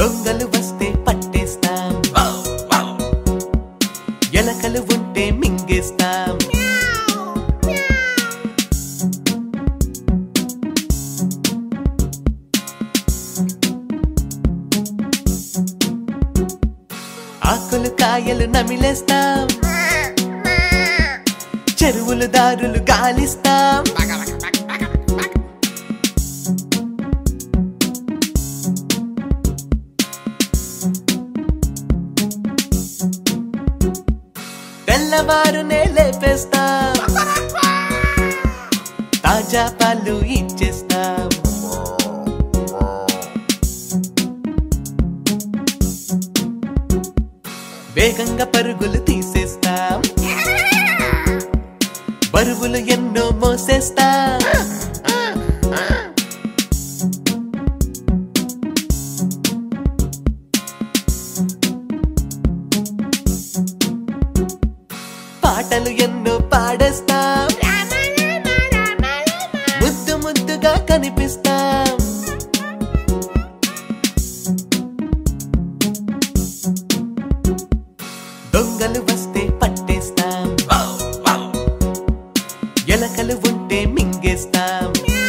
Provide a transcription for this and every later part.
దొంగలు వస్తే పట్టేస్తాం ఎలకలు ఉంటే మింగేస్తాం ఆకులు కాయలు నమిలేస్తాం చెరువులు దారులు గాలిస్తాం తెల్లవారునే లేపేస్తాం తాజా పాలు ఇచ్చేస్తాం వేగంగా పరుగులు తీసేస్తాం బరువులు ఎన్నో మోసేస్తాం పాటలు ఎన్నో పాడేస్తాం ముద్దు ముద్దుగా కనిపిస్తాం దొంగలు వస్తే పట్టేస్తాం ఎలకలు ఉంటే మింగేస్తాం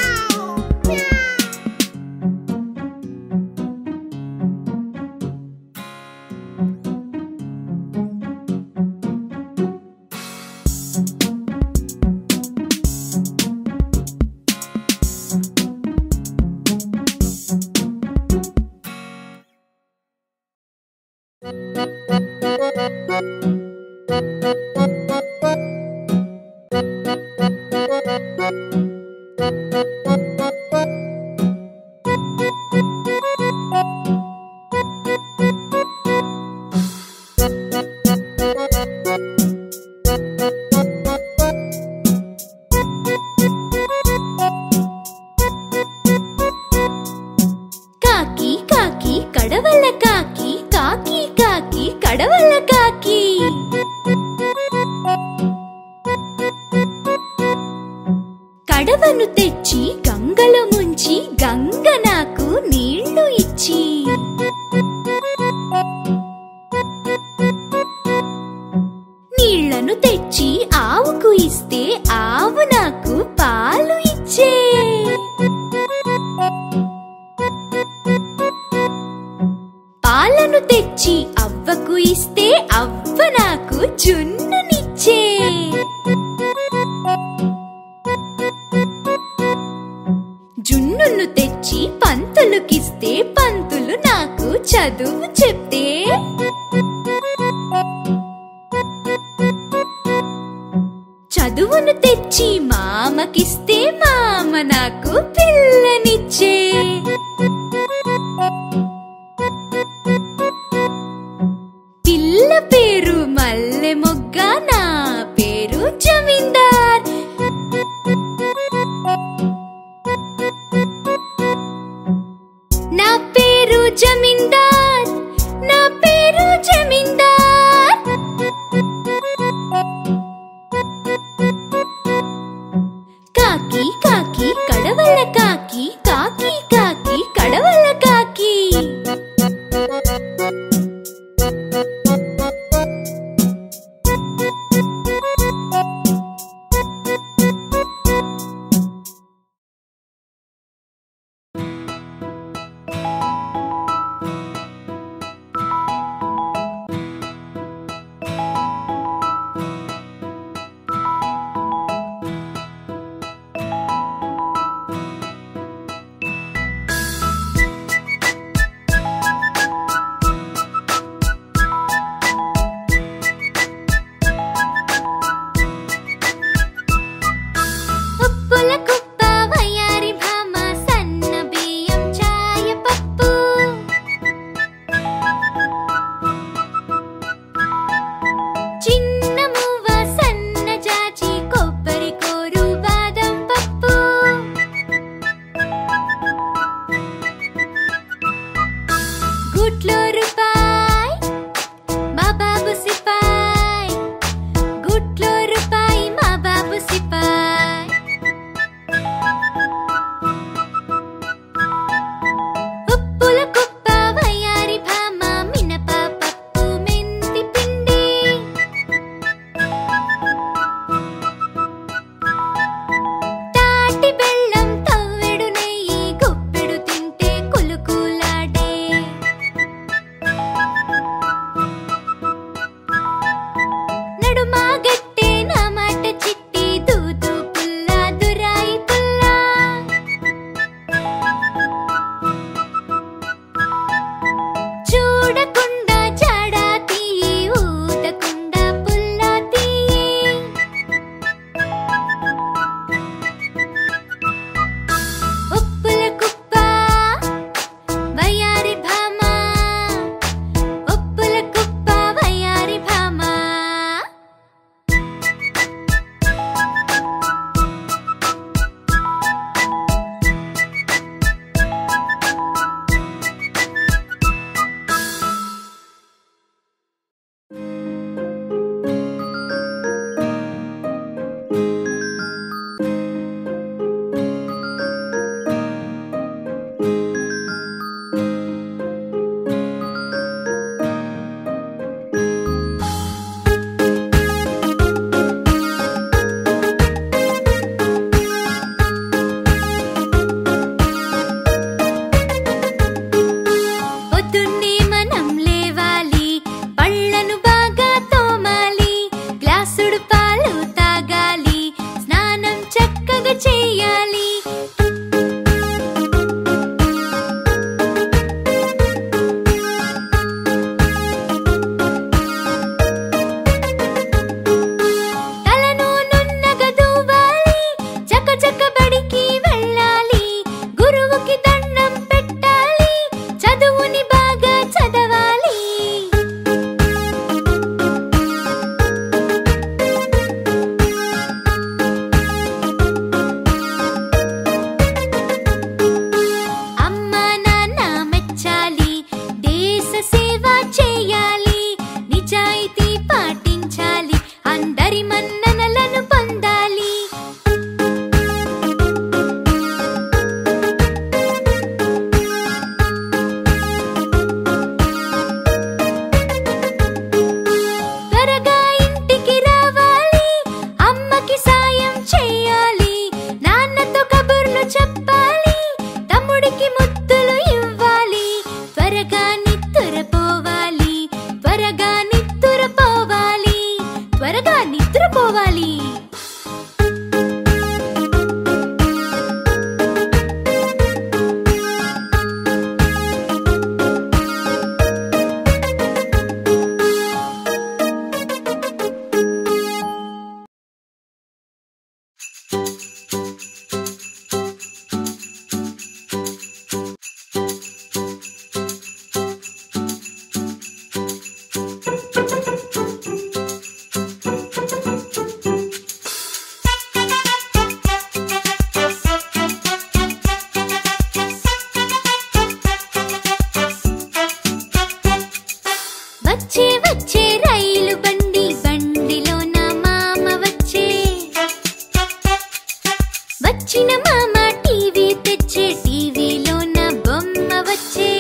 కాకి కాకి కడవల్ల కాకి కాకి కాకి కడవల్ల కాకి కడవను తెచ్చి గంగలో ముంచి గంగ నాకు నీళ్లు ఇచ్చి నీళ్లను తెచ్చి ఆవుకు ఇస్తే ఆవు నాకు పాలు ఇచ్చే పాలను తెచ్చి అవ్వకు ఇస్తే అవ్వ నాకు జున్నునిచ్చే జున్నును తెచ్చి పంతులుకిస్తే పంతులు నాకు చదువు చెప్తే చదువును తెచ్చి మామకిస్తే మామ నాకు పిల్లనిచ్చే పిల్ల పేరు మల్లె మొగ్గ నా పేరు జమీందార్ నా పేరు జమీందార్ నా పేరు జమీందార్ కాకి కాకి కడవల్ల కాకి కాకి కాకి కడవల్ల కాకి ఉప్పుల కుప్ప వయ్యారి భామ సన్న బియ్యం చాయ పప్పు చిన్న మువ్వ సన్న జాజి కొబ్బరి కోరు బాదం పప్పు గుట్లో రూపాయ్ మా బాబు సిపాయ్ గుట్లో రూపాయి మా బాబు సిపాయ్ ఉప్పుల కుప్ప వయ్యారి పొద్దున్నే మనం లేవాలి పళ్ళను బాగా తోమాలి గ్లాసుడు పాలు తాగాలి స్నానం చక్కగా చేయాలి తలను నున్నగా దూవాలి చక చక బడికి వెళ్ళాలి గురువుకి దండం పెట్టాలి చదువుని బాగా చదవాలి అమ్మ నాన్న మెచ్చాలి దేశ సేవ చేయాలి నిజాయితీ పాటించాలి అందరి మన్ననలను పొందాలి త్వరగా ఇంటికి రావాలి అమ్మకి సాయం చేయాలి నాన్నతో కబుర్లు చెప్పాలి తమ్ముడికి ముద్దులు ఇవ్వాలి త్వరగా నిద్రపోవాలి త్వరగా నిద్రపోవాలి త్వరగా నిద్రపోవాలి వచ్చే వచ్చే రైలు బండి బండిలో నా మామ వచ్చే వచ్చిన మామ టీవీ తెచ్చే టీవీలో నా బొమ్మ వచ్చే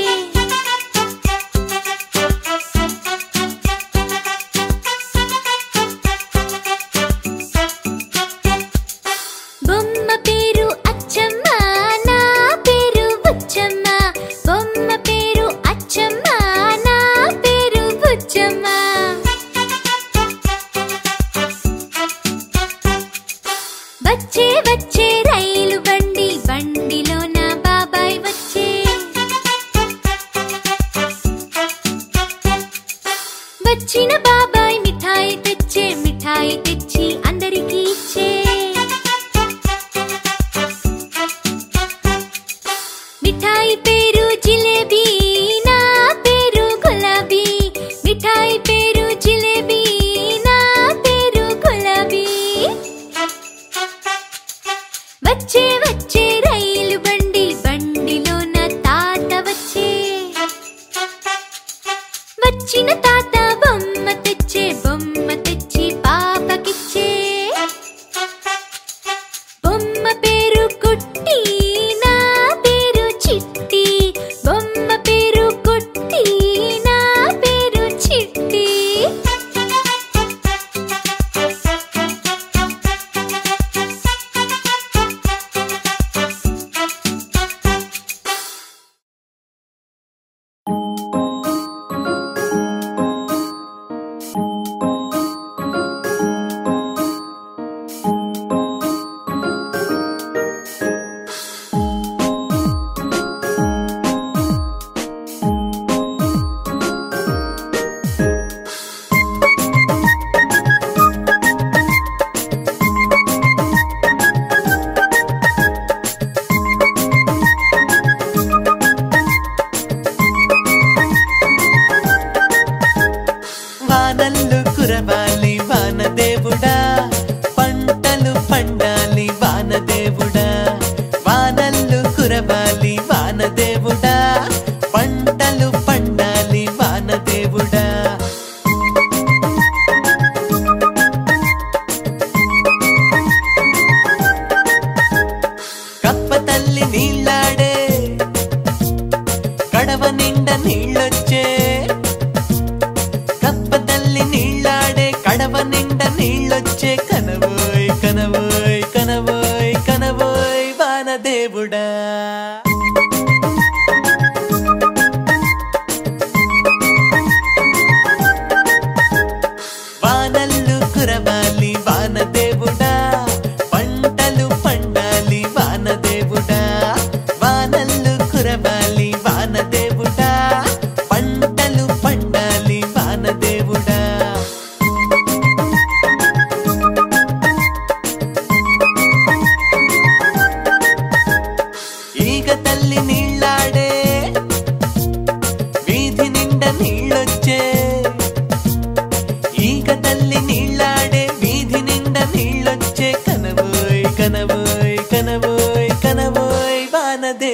బొమ్మ పేరు అచ్చమ్మ నా పేరు బుచ్చమ్మ బొమ్మ పేరు అచ్చమ్మ నా పేరు బుచ్చమ్మ వచ్చే వచ్చే రైలు బండి బండిలో నా బాబాయ్ వచ్చే వచ్చిన బాబాయ్ మిఠాయి తెచ్చే మిఠాయి తెచ్చి అందరికీ ఇచ్చే మిఠాయి పేరు జిలేబీ నా పేరు గులాబీ మిఠాయి పేరు జిలేబీ నా పేరు గులాబీ వచ్చే వచ్చే రైలు బండి బండిలో నా తాత వచ్చే వచ్చిన తాత బొమ్మ తెచ్చే బొమ్మ తెచ్చి పాపకిచ్చే బొమ్మ పేరు కుట్టి నా పేరు చిట్టి బొమ్మ పేరు కుట్టి నా పేరు చిట్టి వానల్లు కురవాలి వానదేవుడా పంటలు పండాలి వానదేవుడా వానల్లు కురవాలి వానదేవుడా పంటలు పండాలి వానదేవుడా కప్ప తల్లి నీళ్ళాడే కడవ నిండా నీళ్ళొచ్చే కప్ప తల్లి నీళ్ళాడే కడవ నిండా నీళ్ళొచ్చే కనవోయ్ కనవోయ్ కనవోయ్ కనవోయ్ వానదేవుడా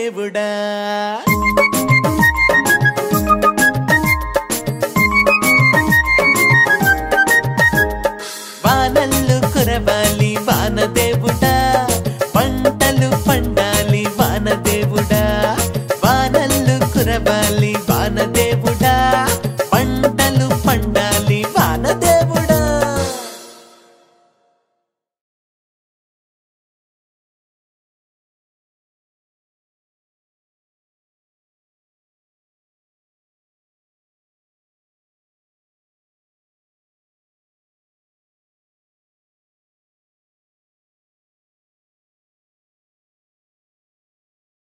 దేవుడా వానల్లు కురవాలి వానదేవుడా పంటలు పండాలి వానదేవుడా వానల్లు కురవాలి వానదేవుడా